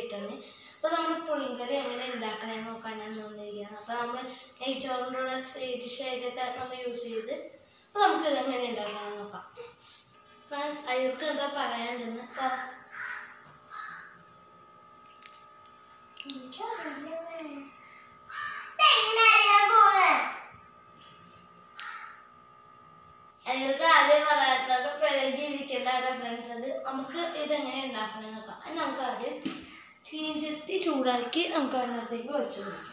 വേണ്ടിയിട്ടാണ് അപ്പോൾ നമ്മൾ പുളിങ്കറി എങ്ങനെ ഉണ്ടാക്കണമെന്ന് നോക്കാനാണ് വന്നിരിക്കുന്നത് അപ്പോൾ നമ്മൾ നെയ്ച്ചോറിൻ്റെ കൂടെ സൈഡ് ഡിഷായിട്ടൊക്കെ നമ്മൾ യൂസ് ചെയ്ത് അപ്പോൾ നമുക്ക് ഇത് എങ്ങനെ ഉണ്ടാക്കാമെന്ന് നോക്കാം ഫ്രണ്ട്സ് അയ്യർക്ക് എന്താ പറയാനുണ്ടെന്ന് പറ അയ്യർക്ക് ആദ്യം പറയാത്തത് പിഴകിയിരിക്കേണ്ട ഫ്രണ്ട്സ് അത് നമുക്ക് ഇതെങ്ങനെ ഉണ്ടാക്കണമെന്ന് നോക്കാം അത് നമുക്ക് ആദ്യം ചീഞ്ചട്ടി ചൂടാക്കി നമുക്ക് അതിനകത്തേക്ക് ഒഴിച്ചു കൊടുക്കാം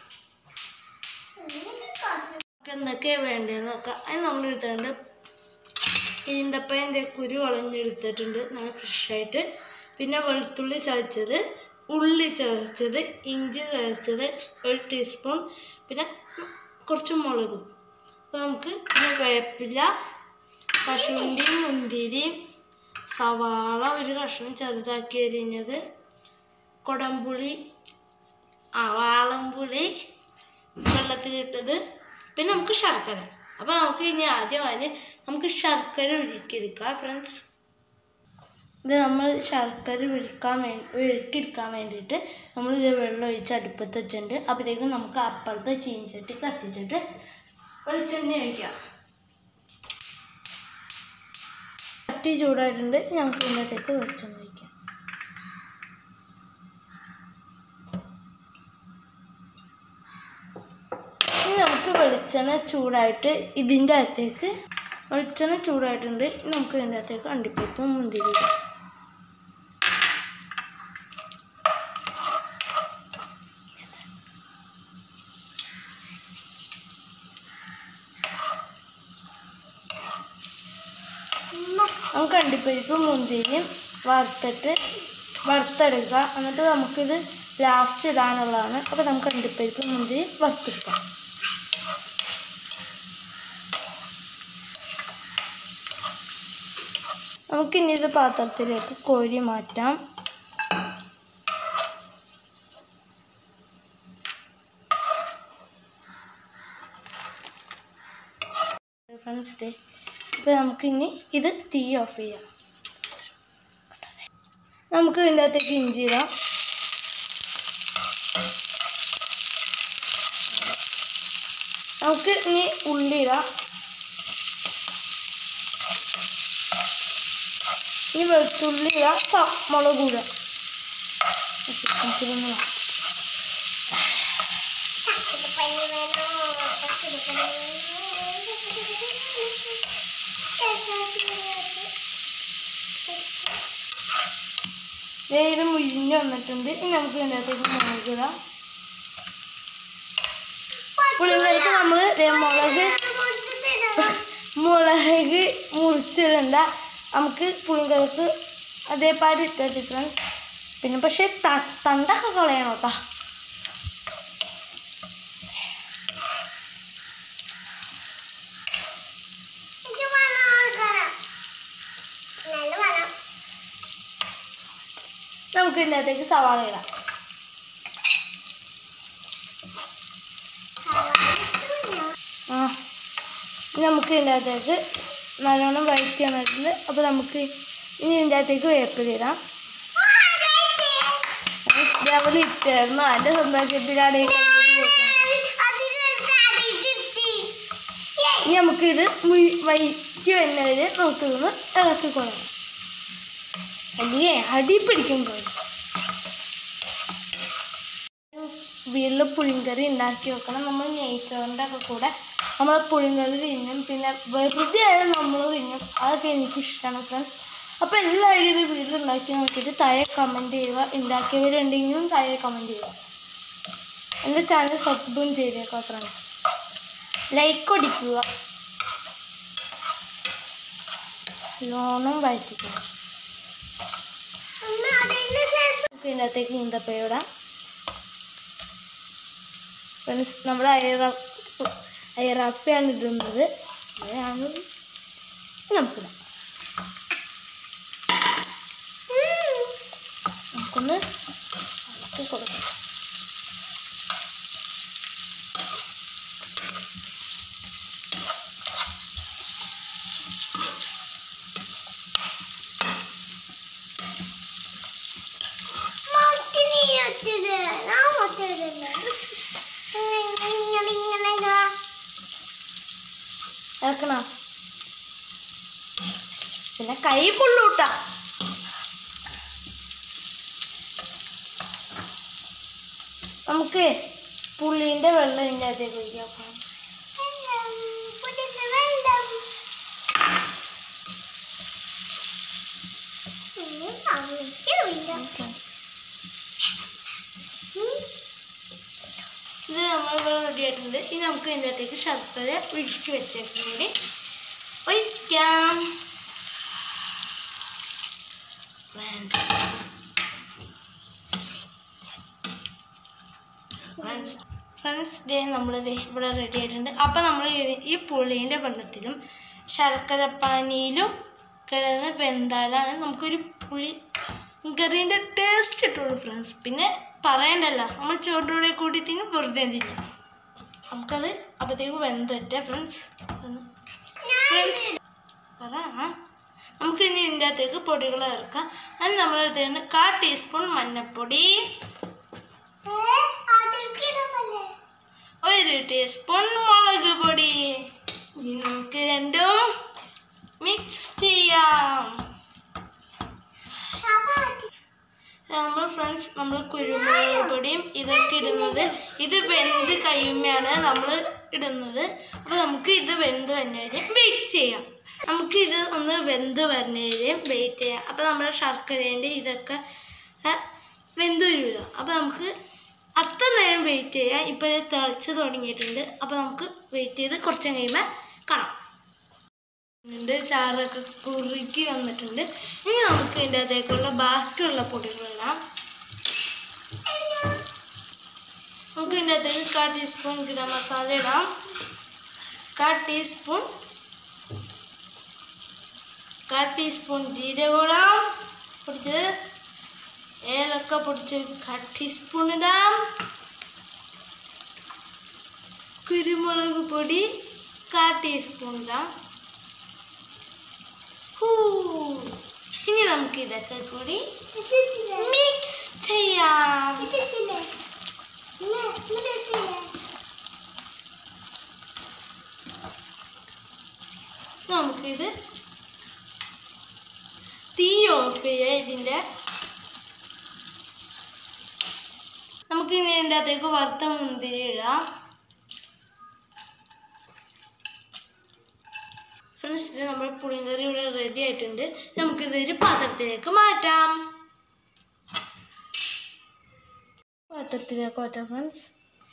നമുക്ക് എന്തൊക്കെയാണ് വേണ്ടതെന്ന് നോക്കാം അത് നമ്മൾ എടുത്തുകൊണ്ട് ഈന്തപ്പഴൻ്റെ കുരു കളഞ്ഞെടുത്തിട്ടുണ്ട് നല്ല ഫ്രഷായിട്ട് പിന്നെ വെളുത്തുള്ളി ചതച്ചത് ഉള്ളി ചതച്ചത് ഇഞ്ചി ചതച്ചത് ഒരു ടീസ്പൂൺ പിന്നെ കുറച്ച് മുളകും അപ്പോൾ നമുക്ക് പിന്നെ വേപ്പില കശുവണ്ടിയും മുന്തിരിയും സവാള ഒരു കഷ്ണം ചെറുതാക്കി അരിഞ്ഞത് കൊടംപുളി ആ വാളംപുളി വെള്ളത്തിലിട്ടത് പിന്നെ നമുക്ക് ശർക്കര അപ്പോൾ നമുക്ക് ഇനി ആദ്യമായി നമുക്ക് ശർക്കര ഉരുക്കിയെടുക്കാം ഫ്രണ്ട്സ് ഇത് നമ്മൾ ശർക്കര ഉരുക്കാൻ വേണ്ടി ഉരുക്കിയെടുക്കാൻ വേണ്ടിയിട്ട് നമ്മൾ ഇത് വെള്ളം ഒഴിച്ച് അടുപ്പത്ത് വെച്ചിട്ടുണ്ട് അപ്പോഴത്തേക്കും നമുക്ക് അപ്പുറത്തെ ചീഞ്ചട്ടി കത്തിച്ചിട്ട് വെളിച്ചെണ്ണ ഒഴിക്കാം ചട്ടി ചൂടായിട്ടുണ്ട് നമുക്ക് ഇതിനകത്തേക്ക് വെളിച്ചെണ്ണ ഒഴിക്കാം ഇനി നമുക്ക് വെളിച്ചെണ്ണ ചൂടായിട്ട് ഇതിൻ്റെ അകത്തേക്ക് വെളിച്ചെണ്ണ ചൂടായിട്ടുണ്ട് ഇനി നമുക്ക് ഇതിൻ്റെ അകത്തേക്ക് അണ്ടിപ്പരിപ്പും മുന്തിരി ഇടാം. നമുക്ക് അണ്ടിപ്പരിപ്പും മുന്തിരിയും വറുത്തിട്ട് വറുത്തെടുക്കുക എന്നിട്ട് നമുക്കിത് ലാസ്റ്റ് ഇടാനുള്ളതാണ് അപ്പോൾ നമുക്ക് അണ്ടിപ്പരിപ്പും മുന്തിരി വറുത്തെടുക്കാം നമുക്കിനി ഇത് പാത്രത്തിലേക്ക് കോരി മാറ്റാം ഫ്രണ്ട്സ് ഡേ ഇപ്പോൾ നമുക്കിനി ഇത് തീ ഓഫ് ചെയ്യാം നമുക്ക് ഇതിൻ്റെ അകത്തേക്ക് ഇഞ്ചി ഇടാം നമുക്ക് ഇനി ഉള്ളി ഇടാം ഈ വെളുത്തുള്ളി ഇടാം സ- മുളക് ഇടാം ഓക്കേ, നമുക്കിതൊന്ന് മാറ്റാം. ദേ ഇത് മുരിഞ്ഞ് വന്നിട്ടുണ്ട് ഇനി നമുക്ക് ഇതിൻ്റെ അകത്തേക്ക് മുളക് ഇടാം പുളിങ്കറിക്ക് നമ്മൾ മുളക് മുളക് മുറിച്ചിടണ്ട നമുക്ക് പുളിങ്കറിക്ക് അതേപാടി ഇട്ടിട്ട് പിന്നെ പക്ഷേ ത- തണ്ടൊക്കെ കളയണം കേട്ടോ നമുക്ക് ഇതിൻ്റെ അകത്തേക്ക് സവാള ഇടാം ആ ഇനി നമുക്ക് ഇതിൻ്റെ അകത്തേക്ക് നല്ലോണം വഴറ്റി വന്നിട്ടുണ്ട് അപ്പോൾ നമുക്ക് ഇനി ഇതിൻ്റെ അകത്തേക്ക് വേപ്പിലിടാം ഡബിൾ ഇട്ടായിരുന്നു അതിൻ്റെ സ്വന്തമാക്കിയിട്ടാണ് ഈ കഞ്ഞി വെക്കുന്നത് ഇനി നമുക്കിത് മുഴി വൈറ്റ് വരുന്നവര് നമുക്കിതൊന്ന് ഇളക്കി കൊടുക്കണം അല്ലേ അടി പിടിക്കും കുറച്ച് വീട്ടിൽ പുളിങ്കറി ഉണ്ടാക്കി വെക്കണം നമ്മൾ നെയ്ച്ചോറിൻ്റെ ഒക്കെ കൂടെ നമ്മൾ പുളിങ്കറി തിന്നും പിന്നെ വെറുതെ ആയാലും നമ്മൾ തിന്നും അതൊക്കെ എനിക്ക് ഇഷ്ടമാണ് ഫ്രണ്ട്സ് അപ്പോൾ എല്ലാവരും ഇത് വീട്ടിൽ ഉണ്ടാക്കി നോക്കിയിട്ട് താഴെ കമൻറ്റ് ചെയ്യുക ഉണ്ടാക്കിയവരുണ്ടെങ്കിലും താഴെ കമൻറ്റ് ചെയ്യുക എൻ്റെ ചാനൽ സബ്സ്ക്രൈബും ചെയ്തേക്കാം ഫ്രണ്ട്സ് ലൈക്ക് അടിക്കുക ലോണും വഴറ്റിക്കുക നമുക്ക് ഇതിനകത്തേക്ക് ഈന്തപ്പഴം ഫ്രണ്ട്സ് നമ്മൾ അയറ അയറാപ്പയാണ് ഇടുന്നത് അതാണ് നമുക്കിടാം നമുക്കൊന്ന് ഇളക്കി കൊടുക്കാം ഇറക്കണം പിന്നെ കൈ പൊള്ളൂട്ടാ നമുക്ക് പുള്ളീൻ്റെ വെള്ളം ഇതിൻ്റെ അകത്തേക്ക് ഒഴിക്കാം ഇത് നമ്മൾ ഇവിടെ റെഡി ആയിട്ടുണ്ട് ഇനി നമുക്ക് ഇതിൻ്റെ അകത്തേക്ക് ശർക്കര ഉരുക്കി വെച്ചേക്കും കൂടി ഒഴിക്കാം ഫ്രണ്ട്സ് ഫ്രണ്ട്സ് ഫ്രണ്ട്സ് ഡേ നമ്മൾ ഇവിടെ റെഡി ആയിട്ടുണ്ട് അപ്പം നമ്മൾ ഈ പുളീൻ്റെ വെള്ളത്തിലും ശർക്കരപ്പാനിയിലും കിടന്ന് വെന്താലാണ് നമുക്കൊരു പുളി കറീൻ്റെ ടേസ്റ്റ് കിട്ടുള്ളൂ ഫ്രണ്ട്സ് പിന്നെ പറയണ്ടല്ലോ നമ്മൾ ചോറിൻ്റെ കൂടി തിന്നും വെറുതെ തിന്നും നമുക്കത് അപ്പോഴത്തേക്ക് വെന്തറ്റ ഫ്രണ്ട്സ് ഫ്രണ്ട്സ് പറ ആ. നമുക്ക് ഇനി ഇതിൻ്റെ അകത്തേക്ക് പൊടികൾ ചേർക്കാം അതിന് നമ്മൾ എടുത്തിട്ടുണ്ട് കാ ടീസ്പൂൺ മഞ്ഞൾപ്പൊടി ഒരു ടീസ്പൂൺ മുളക് പൊടി ഇനി നമുക്ക് രണ്ടും മിക്സ് ചെയ്യാം നമ്മൾ ഫ്രണ്ട്സ് നമ്മൾ കുരുമുളക് പൊടിയും ഇതൊക്കെ ഇടുന്നത് ഇത് വെന്ത് കഴിയുമ്പോഴാണ് നമ്മൾ ഇടുന്നത് അപ്പോൾ നമുക്ക് ഇത് വെന്ത് വരുന്നവരെയും വെയിറ്റ് ചെയ്യാം നമുക്ക് ഇത് ഒന്ന് വെന്ത് വരുന്നവരെയും വെയിറ്റ് ചെയ്യാം അപ്പോൾ നമ്മുടെ ശർക്കരേൻ്റെ ഇതൊക്കെ ആ, വെന്ത് വരുമല്ലോ അപ്പോൾ നമുക്ക് അത്ര നേരം വെയിറ്റ് ചെയ്യാം ഇപ്പോൾ ഇത് തിളച്ച് തുടങ്ങിയിട്ടുണ്ട് അപ്പോൾ നമുക്ക് വെയിറ്റ് ചെയ്ത് കുറച്ച് കഴിയുമ്പോൾ കാണാം ഉണ്ട് ചാറൊക്കെ കുറുക്കി വന്നിട്ടുണ്ട് ഇനി നമുക്ക് ഇതിൻ്റെ അകത്തേക്കുള്ള ബാക്കിയുള്ള പൊടികളിടാം നമുക്ക് ഇതിൻ്റെ അകത്തേക്ക് കാ ടീസ്പൂൺ ഗരം മസാല ഇടാം കാ ടീസ്പൂൺ കാ ടീസ്പൂൺ ജീരകം ഇടാം പൊടിച്ചത് ഏലക്ക പൊടിച്ച് കാ ടീസ്പൂൺ ഇടാം കുരുമുളക് പൊടി കാ ടീസ്പൂൺ ഇടാം ഹൂ. ഇനി നമുക്ക് ഇതൊക്കെ കൂടി മിക്സ് ചെയ്യാം നമുക്കിത് തീ ഓഫ് ചെയ്യാം ഇതിൻ്റെ നമുക്ക് ഇനി ഇതിൻ്റെ അകത്തേക്ക് വറുത്ത മുന്തിരി ഇടാം ഫ്രണ്ട്സ് ഇത് നമ്മുടെ പുളിങ്കറി ഇവിടെ റെഡി ആയിട്ടുണ്ട് നമുക്കിത് ഒരു പാത്രത്തിലേക്ക് മാറ്റാം പാത്രത്തിലേക്ക് മാറ്റാം ഫ്രണ്ട്സ്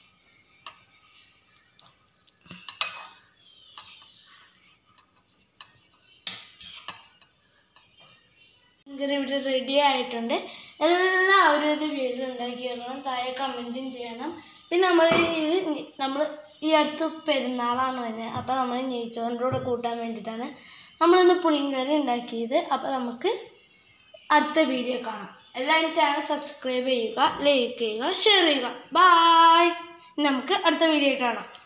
പുളിങ്കറി ഇവിടെ റെഡി ആയിട്ടുണ്ട് എല്ലാവരും ഇത് വീട്ടിലുണ്ടാക്കി വെക്കണം താഴെ കമൻറ്റും ചെയ്യണം പിന്നെ നമ്മൾ ഇത് നമ്മൾ ഈ അടുത്ത് പെരുന്നാളാണ് വരുന്നത് അപ്പോൾ നമ്മൾ നെയ്ച്ചോറിൻ്റെ കൂടെ കൂട്ടാൻ വേണ്ടിയിട്ടാണ് നമ്മളിന്ന് പുളിങ്കറി ഉണ്ടാക്കിയത് അപ്പോൾ നമുക്ക് അടുത്ത വീഡിയോ കാണാം എല്ലാവരും ചാനൽ സബ്സ്ക്രൈബ് ചെയ്യുക ലൈക്ക് ചെയ്യുക ഷെയർ ചെയ്യുക ബായ് നമുക്ക് അടുത്ത വീഡിയോ കാണാം